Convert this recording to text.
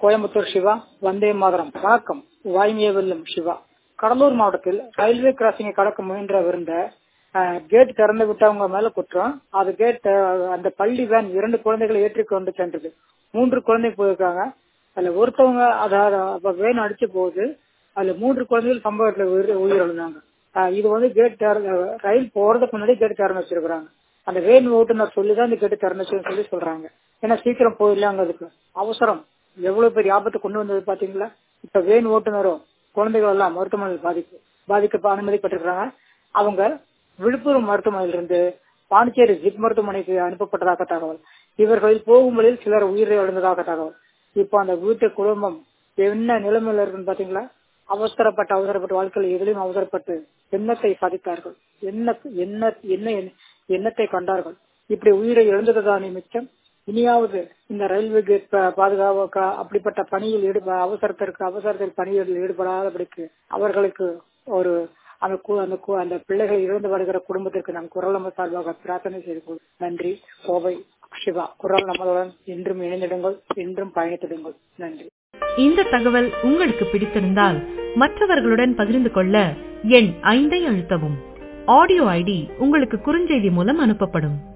கோயம்புத்தூர் சிவா வந்தே மாதரம் வணக்கம் வாய்மைய வெல்லும் சிவா கடலூர் மாவட்டத்தில் ரயில்வே கிராசிங்கை கடக்க முயன்றவிருந்த கேட் திறந்து விட்டவங்க மேல குற்றம் அது கேட் அந்த பள்ளி வேன் இரண்டு குழந்தைகளை ஏற்றிக்கொண்டு சென்றது மூன்று குழந்தை போயிருக்காங்க அதுல ஒருத்தவங்க அதாவது வேன் அடிச்ச போது அதுல மூன்று குழந்தைகள் சம்பவத்துல உயிர் உயிரிழந்தாங்க இது வந்து கேட் ரயில் போறதுக்கு முன்னாடி கேட் திறந்து வச்சிருக்காங்க அந்த வேன் ஓட்டுநர் சொல்லிதான் இந்த கேட்டு திறந்துச்சுன்னு சொல்லி சொல்றாங்க ஏன்னா சீக்கிரம் போயிடலாங்கிறதுக்கு அவசரம் எவ்வளவு பெரிய ஆபத்து கொண்டு வந்தது பாத்தீங்களா இப்ப வேன் ஓட்டுநரும் குழந்தைகள் எல்லாம் மருத்துவமனையில் பாதிப்பு பாதிக்க அனுமதிப்பட்டிருக்கிறாங்க அவங்க விழுப்புரம் மருத்துவமனையிலிருந்து பாண்டிச்சேரி ஜிப் மருத்துவமனைக்கு அனுப்பப்பட்டதாக தகவல் இவர்களில் போகும் வழியில் சிலர் உயிரிழந்ததாக தகவல் இப்போ அந்த வீட்டு குடும்பம் என்ன நிலைமையில இருக்குன்னு பாத்தீங்களா அவசரப்பட்டு அவசரப்பட்டு வாழ்க்கையில் எதிலையும் அவசரப்பட்டு எண்ணத்தை சாதித்தார்கள் என்ன என்ன என்ன எண்ணத்தை கண்டார்கள் இப்படி உயிரை இழந்ததுதானே மிச்சம் இனியாவது இந்த ரயில்வே கேட் பாதுகாப்பு அப்படிப்பட்ட பணியில் ஈடுப அவசரத்திற்கு அவசரத்தில் பணியில் ஈடுபடாதபடிக்கு அவர்களுக்கு ஒரு அந்த அந்த அந்த பிள்ளைகள் இழந்து வருகிற குடும்பத்திற்கு நம் குரல் நம்ம சார்பாக பிரார்த்தனை செய்து நன்றி கோவை சிவா குரல் நம்மளுடன் என்றும் இணைந்திடுங்கள் என்றும் பயணித்திடுங்கள் நன்றி இந்த தகவல் உங்களுக்கு பிடித்திருந்தால் மற்றவர்களுடன் பகிர்ந்து கொள்ள எண் ஐந்தை அழுத்தவும் ஆடியோ ஐடி உங்களுக்கு குறுஞ்செய்தி மூலம் அனுப்பப்படும்